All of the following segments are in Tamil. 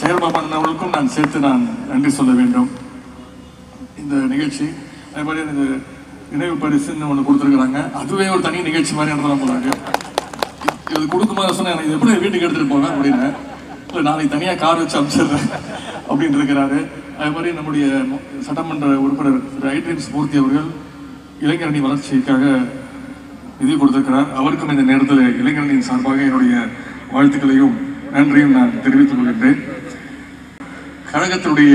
சேகர்பாபன் அவர்களுக்கும் நான் சேர்த்து நான் நன்றி சொல்ல வேண்டும் இந்த நிகழ்ச்சி அதே மாதிரி எனக்கு நினைவு பரிசுன்னு ஒன்று கொடுத்துருக்குறாங்க அதுவே ஒரு தனி நிகழ்ச்சி மாதிரி நடத்தலாம் போலாங்க இது கொடுக்கும்போது சொன்னேன் எனக்கு இது எப்படி வீட்டுக்கு எடுத்துகிட்டு போவேன் அப்படின்னு இல்லை நாளைக்கு தனியாக கார் வச்சு அனுப்பிச்சிடுறேன் அப்படின்னு இருக்கிறாரு அதே மாதிரி நம்முடைய மு- சட்டமன்ற உறுப்பினர் திரு ஐட்ரீம்ஸ் மூர்த்தி அவர்கள் இளைஞரணி வளர்ச்சிக்காக நிதி கொடுத்திருக்கிறார் அவருக்கும் இந்த நேரத்தில் இளைஞரணியின் சார்பாக என்னுடைய வாழ்த்துக்களையும் நன்றியும் நான் தெரிவித்துக் கொள்கின்றேன் கழகத்தினுடைய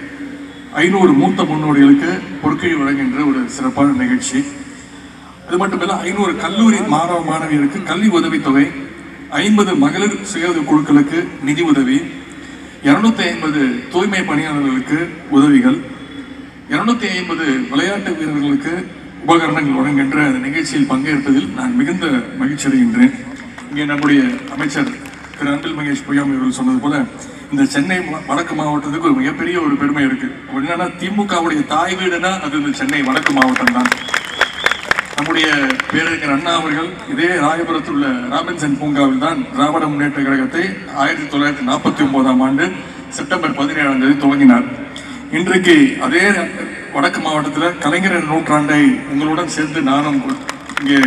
ஐநூறு மூத்த முன்னோடிகளுக்கு பொறுக்கை வழங்குகின்ற ஒரு சிறப்பான நிகழ்ச்சி அது மட்டுமல்ல ஐநூறு கல்லூரி மாணவ மாணவியருக்கு கல்வி உதவித்தொகை ஐம்பது மகளிர் சுய உதவி குழுக்களுக்கு நிதி உதவி இருநூத்தி ஐம்பது தூய்மை பணியாளர்களுக்கு உதவிகள் இருநூத்தி ஐம்பது விளையாட்டு வீரர்களுக்கு உபகரணங்கள் வழங்குகின்ற அந்த நிகழ்ச்சியில் பங்கேற்பதில் நான் மிகுந்த மகிழ்ச்சி அடைகின்றேன் இங்கே நம்முடைய அமைச்சர் திரு அன்பில் மகேஷ் பொய்யாமி அவர்கள் சொன்னது போல இந்த சென்னை ம- வடக்கு மாவட்டத்துக்கு ஒரு மிகப்பெரிய ஒரு பெருமை இருக்கு என்னன்னா திமுகவுடைய தாய் வீடுனா அது இந்த சென்னை வடக்கு மாவட்டம் தான் நம்முடைய பேரறிஞர் அண்ணா அவர்கள் இதே ராயபுரத்தில் உள்ள ராபின்சன் பூங்காவில் தான் திராவிட முன்னேற்ற கழகத்தை ஆயிரத்தி தொள்ளாயிரத்தி நாற்பத்தி ஒன்பதாம் ஆண்டு செப்டம்பர் பதினேழாம் தேதி துவங்கினார் இன்றைக்கு அதே வடக்கு மாவட்டத்தில் கலைஞர் நூற்றாண்டை உங்களுடன் சேர்ந்து நானும் இங்கே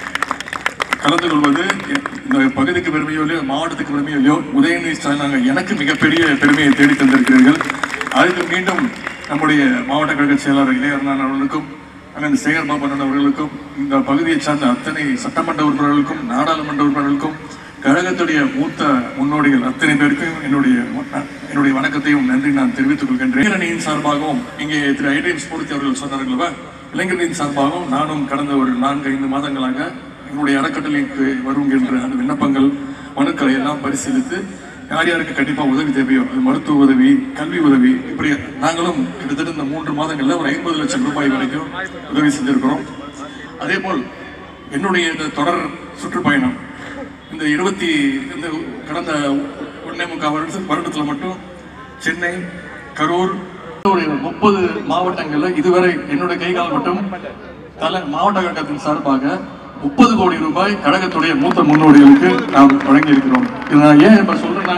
கலந்து கொள்வது இந்த பகுதிக்கு பெருமையோ இல்லையோ மாவட்டத்துக்கு பெருமையோ இல்லையோ உதயநிதி ஸ்டாலின் எனக்கு மிகப்பெரிய பெருமையை தேடி தந்திருக்கிறீர்கள் அதுக்கு மீண்டும் நம்முடைய மாவட்ட கழக செயலாளர் இளையர்னான் அவர்களுக்கும் அண்ணன் சேகர் பாபன் அவர்களுக்கும் இந்த பகுதியை சார்ந்த அத்தனை சட்டமன்ற உறுப்பினர்களுக்கும் நாடாளுமன்ற உறுப்பினர்களுக்கும் கழகத்துடைய மூத்த முன்னோடிகள் அத்தனை பேருக்கும் என்னுடைய என்னுடைய வணக்கத்தையும் நன்றி நான் தெரிவித்துக் கொள்கின்றேன் இளைஞரணியின் சார்பாகவும் இங்கே திரு ஐடிஎம் ஸ்பூர்த்தி அவர்கள் சொன்னார்கள்வா இளைஞர்களின் சார்பாகவும் நானும் கடந்த ஒரு நான்கு ஐந்து மாதங்களாக எங்களுடைய அறக்கட்டளைக்கு வருகின்ற அந்த விண்ணப்பங்கள் மனுக்களை எல்லாம் பரிசீலித்து யார் யாருக்கு கண்டிப்பா உதவி தேவையோ அது மருத்துவ உதவி கல்வி உதவி இப்படி நாங்களும் கிட்டத்தட்ட இந்த மூன்று மாதங்கள்ல ஒரு ஐம்பது லட்சம் ரூபாய் வரைக்கும் உதவி செஞ்சிருக்கிறோம் அதே போல் என்னுடைய இந்த தொடர் சுற்றுப்பயணம் இந்த இருபத்தி இந்த கடந்த ஒன்னே முக்கால் வருஷம் வருடத்துல மட்டும் சென்னை கரூர் ஒரு முப்பது மாவட்டங்கள்ல இதுவரை என்னோட கைகால் மட்டும் தலை மாவட்ட கழகத்தின் சார்பாக முப்பது கோடி ரூபாய் கழகத்துடைய மூத்த முன்னோடிகளுக்கு நாம் வழங்கி இருக்கிறோம் இதை நான் ஏன் இப்ப சொல்றேன்னா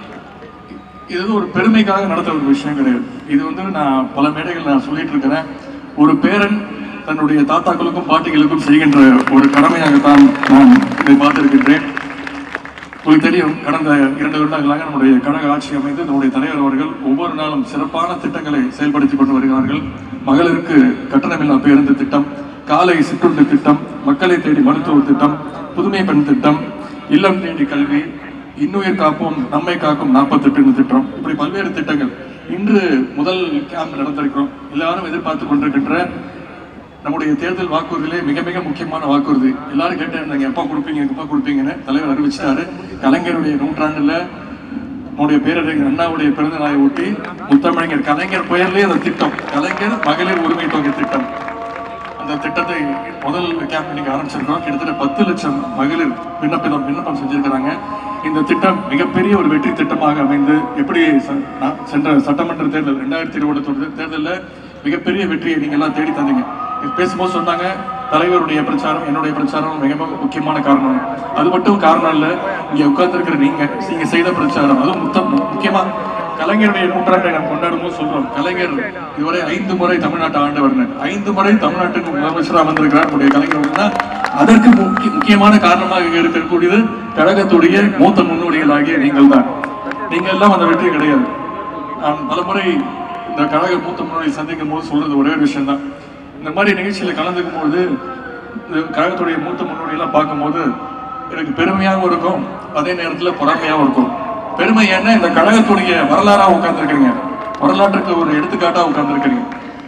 இது வந்து ஒரு பெருமைக்காக நடத்துற ஒரு விஷயம் கிடையாது இது வந்து நான் பல மேடைகள் நான் சொல்லிட்டு இருக்கிறேன் ஒரு பேரன் தன்னுடைய தாத்தாக்களுக்கும் பாட்டிகளுக்கும் செய்கின்ற ஒரு கடமையாகத்தான் நான் இதை பார்த்திருக்கின்றேன் உங்களுக்கு தெரியும் கடந்த இரண்டு வருடங்களாக நம்முடைய கழக ஆட்சி அமைந்து நம்முடைய தலைவர் அவர்கள் ஒவ்வொரு நாளும் சிறப்பான திட்டங்களை செயல்படுத்தி கொண்டு வருகிறார்கள் மகளிருக்கு கட்டணமில்லா பேருந்து திட்டம் காலை சிற்றுண்டு திட்டம் மக்களை தேடி மருத்துவ திட்டம் புதுமை பெண் திட்டம் இல்லம் தேடி கல்வி இன்னுயிர் காப்போம் நம்மை காக்கும் நாற்பத்தெட்டு திட்டம் இப்படி பல்வேறு திட்டங்கள் இன்று முதல் கேம்ப் நடந்திருக்கிறோம் எல்லாரும் எதிர்பார்த்து கொண்டிருக்கின்ற நம்முடைய தேர்தல் வாக்குறுதியிலே மிக மிக முக்கியமான வாக்குறுதி எல்லாரும் கேட்டே இருந்தாங்க எப்ப கொடுப்பீங்க எப்ப கொடுப்பீங்கன்னு தலைவர் அறிவிச்சாரு கலைஞருடைய நூற்றாண்டுல நம்முடைய பேரறிஞர் அண்ணாவுடைய பிறந்த நாளை ஒட்டி முத்தமிழர் கலைஞர் பெயர்லயே அந்த திட்டம் கலைஞர் மகளிர் உரிமை தொகை திட்டம் அந்த திட்டத்தை முதல் கேம்ப் இன்னைக்கு ஆரம்பிச்சிருக்கோம் கிட்டத்தட்ட பத்து லட்சம் மகளிர் விண்ணப்பம் விண்ணப்பம் செஞ்சிருக்கிறாங்க இந்த திட்டம் மிகப்பெரிய ஒரு வெற்றி திட்டமாக அமைந்து எப்படி ச- நான் சென்ற சட்டமன்ற தேர்தல் ரெண்டாயிரத்தி இருபத்தி தேர்தலில் மிகப்பெரிய வெற்றியை நீங்க எல்லாம் தேடி தந்தீங்க இது பேசும்போது சொன்னாங்க தலைவருடைய பிரச்சாரம் என்னுடைய பிரச்சாரம் மிக மிக முக்கியமான காரணம் அது மட்டும் காரணம் இல்ல இங்க உட்கார்ந்திருக்கிற நீங்க நீங்க செய்த பிரச்சாரம் அதுவும் முத்த முக்கியமா கலைஞருடைய நூற்றாண்டை நாம் கொண்டாடும் போது சொல்றோம் கலைஞர் இதுவரை ஐந்து முறை தமிழ்நாட்டை ஆண்டவர் ஐந்து முறை தமிழ்நாட்டுக்கு முதலமைச்சராக வந்திருக்கிறார் நம்முடைய கலைஞர் அவர்கள் தான். அதற்கு முக்கிய- முக்கியமான காரணமாக இருக்கக்கூடியது கழகத்துடைய மூத்த முன்னோடிகளாகிய நீங்கள் தான் நீங்க எல்லாம் அந்த வெற்றி கிடையாது நான் பலமுறை இந்த கழக மூத்த முன்னோடி சந்திக்கும் போது சொல்றது ஒரே ஒரு விஷயம் தான் இந்த மாதிரி நிகழ்ச்சியில கலந்துக்கும் போது இந்த கழகத்துடைய மூத்த முன்னோடி எல்லாம் பார்க்கும்போது எனக்கு பெருமையாகவும் இருக்கும் அதே நேரத்துல பொறாமையாகவும் இருக்கும் பெருமை என்ன இந்த கழகத்துடைய வரலாறா உட்கார்ந்துருக்கீங்க வரலாற்றுக்கு ஒரு எடுத்துக்காட்டா உட்கார்ந்துருக்கீங்க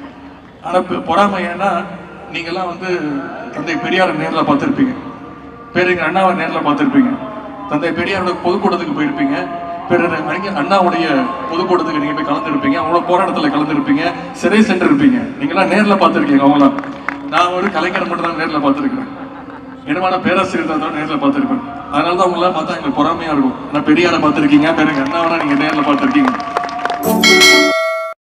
ஆனா பெ- பொறாமை ஏன்னா நீங்கெல்லாம் வந்து தந்தை பெரியார் நேர்ல பார்த்திருப்பீங்க பேரறிஞர் அண்ணாவை நேர்ல பார்த்திருப்பீங்க தந்தை பெரியாரோட பொதுக்கூட்டத்துக்கு போயிருப்பீங்க பிறகு அறிஞர் அண்ணாவுடைய பொதுக்கூட்டத்துக்கு நீங்க போய் கலந்துருப்பீங்க அவங்களோட போராட்டத்துல கலந்துருப்பீங்க சிறை சென்றிருப்பீங்க நீங்களாம் நேர்ல பார்த்திருக்கீங்க அவங்களாம் நான் ஒரு கலைஞர் மட்டும் தான் நேர்ல பார்த்திருக்கிறேன் என்னமான பேராசிரியர் தான் நேர்ல பார்த்திருப்பேன் அதனால தான் உங்களாம் பார்த்தா எங்களுக்கு பொறாமையா இருக்கும் ஆனா பெரியாரை பார்த்திருக்கீங்க பிறகு அண்ணாவெல்லாம் நீங்க நேர்ல பார்த்திருக்கீங்க